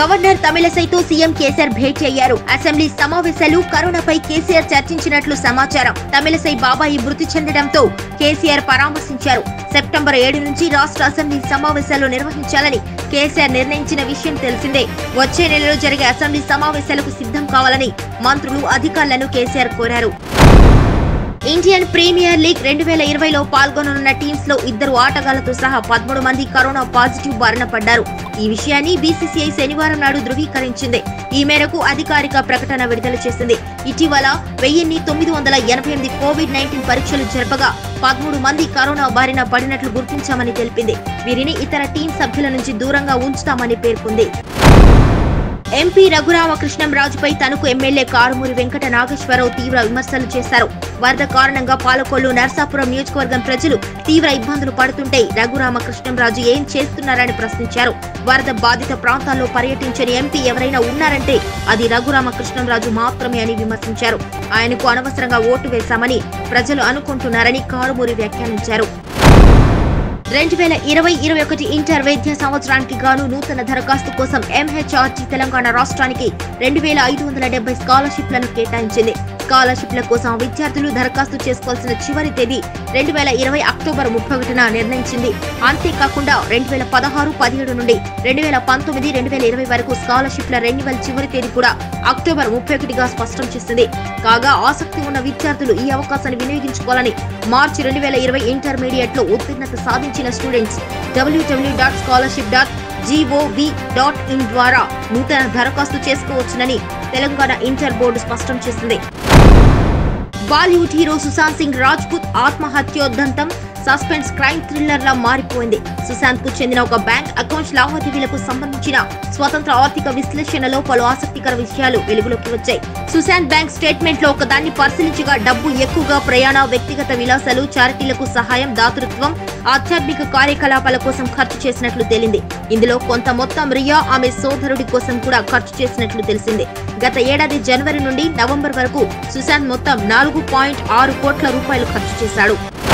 governor తమిళసైతో CM KCR భేటీ అయ్యారు assembly సమావేశాలు కరోనాపై కేసీఆర్ చర్చించినట్లు సమాచారం తమిళసై బాబాయి మృతి చెందడంతో కేసీఆర్ పరామర్శించారు సెప్టెంబర్ ఏడు నుంచి రాష్ట్ర అసెంబ్లీ సమావేశాలు నిర్వహించాలని కేసీఆర్ నిర్ణయించిన విషయం తెలిసిందే వచ్చే నెలలో జరిగే అసెంబ్లీ సమావేశాలకు సిద్ధం కావాలని మంత్రులు అధికారులను కేసీఆర్ కోరారు ఇండియన్ ప్రీమియర్ లీగ్ రెండు వేల ఇరవైలో పాల్గొననున్న టీమ్స్ లో ఇద్దరు ఆటగాళ్లతో సహా పదమూడు మంది కరోనా పాజిటివ్ బారిన పడ్డారు ఈ విషయాన్ని బీసీసీఐ శనివారం నాడు ధృవీకరించింది ఈ మేరకు అధికారిక ప్రకటన విడుదల చేసింది ఇటీవల వెయ్యిన్ని తొమ్మిది వందల ఎనభై ఎనిమిది కోవిడ్ నైన్టీన్ పరీక్షలు జరపగా పదమూడు మంది కరోనా బారిన పడినట్లు గుర్తించామని తెలిపింది వీరిని ఇతర టీం సభ్యుల నుంచి దూరంగా ఉంచుతామని పేర్కొంది ఎంపీ రఘురామకృష్ణంరాజుపై తనకు ఎమ్మెల్యే కారుమూరి వెంకట నాగేశ్వరరావు తీవ్ర విమర్శలు చేశారు వరద కారణంగా పాలకొల్లు నర్సాపురం నియోజకవర్గం ప్రజలు తీవ్ర ఇబ్బందులు పడుతుంటే రఘురామకృష్ణంరాజు ఏం చేస్తున్నారని ప్రశ్నించారు వరద బాధిత ప్రాంతాల్లో పర్యటించని ఎంపీ ఎవరైనా ఉన్నారంటే అది రఘురామకృష్ణంరాజు మాత్రమే అని విమర్శించారు ఆయనకు అనవసరంగా ఓటు వేశామని ప్రజలు అనుకుంటున్నారని కారుమూరి వ్యాఖ్యానించారు రెండు వేల ఇరవై ఇరవై ఒకటి ఇంటర్ వైద్య సంవత్సరానికి గాను నూతన దరఖాస్తు కోసం ఎంహెచ్ఆర్టీ తెలంగాణ రాష్ట్రానికి రెండు వేల ఐదు వందల డెబ్బై స్కాలర్షిప్లను కేటాయించింది స్కాలర్షిప్ల కోసం విద్యార్థులు దరఖాస్తు చేసుకోవాల్సిన చివరి తేదీ రెండు వేల ఇరవై అక్టోబర్ ముప్పై ఒకటిన నిర్ణయించింది అంతేకాకుండా రెండు వేల పదహారు పదిహేడు నుండి రెండు వేల పంతొమ్మిది రెండు వేల ఇరవై వరకు స్కాలర్షిప్ల రెన్యువల్ చివరి తేదీ కూడా అక్టోబర్ ముప్పై ఒకటిగా స్పష్టం చేసింది కాగా ఆసక్తి ఉన్న విద్యార్థులు ఈ అవకాశాన్ని వినియోగించుకోవాలని మార్చి రెండు వేల ఇరవై ఇంటర్మీడియట్ లో ఉత్తీర్ణత సాధించిన students WWW dot scholarship dot GOV dot IN ద్వారా నూతన దరఖాస్తు చేసుకోవచ్చునని తెలంగాణ ఇంటర్ బోర్డు స్పష్టం చేసింది బాలీవుడ్ హీరో సుశాంత్ సింగ్ రాజ్పుత్ ఆత్మహత్యోదంతం సస్పెన్స్ క్రైమ్ థ్రిల్లర్ లా మారిపోయింది సుశాంత్ కు చెందిన ఒక బ్యాంక్ అకౌంట్ లావాదేవీలకు సంబంధించిన స్వతంత్ర ఆర్థిక విశ్లేషణలో పలు ఆసక్తికర విషయాలు వెలుగులోకి వచ్చాయి సుశాంత్ బ్యాంక్ స్టేట్మెంట్ లో ఒకదాన్ని పరిశీలించగా డబ్బు ఎక్కువగా ప్రయాణ వ్యక్తిగత విలాసాలు చారిటీలకు సహాయం దాతృత్వం ఆధ్యాత్మిక కార్యకలాపాల కోసం ఖర్చు చేసినట్లు తేలింది ఇందులో కొంత మొత్తం రియా ఆమె సోదరుడి కోసం కూడా ఖర్చు చేసినట్లు తెలిసింది గత ఏడాది జనవరి నుండి నవంబర్ వరకు సుశాంత్ మొత్తం నాలుగు పాయింట్ ఆరు కోట్ల రూపాయలు ఖర్చు చేశాడు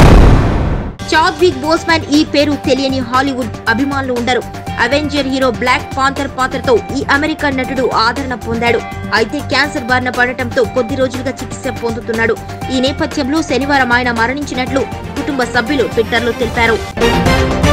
చాద్విక్ బోస్మాన్ ఈ పేరు తెలియని హాలీవుడ్ అభిమానులు ఉండరు అవెంజర్ హీరో బ్లాక్ పాంథర్ పాత్రతో ఈ అమెరికన్ నటుడు ఆదరణ పొందాడు అయితే క్యాన్సర్ బారిన పడటంతో కొద్ది రోజులుగా చికిత్స పొందుతున్నాడు ఈ నేపథ్యంలో శనివారం ఆయన మరణించినట్లు కుటుంబ సభ్యులు ట్విట్టర్లో తెలిపారు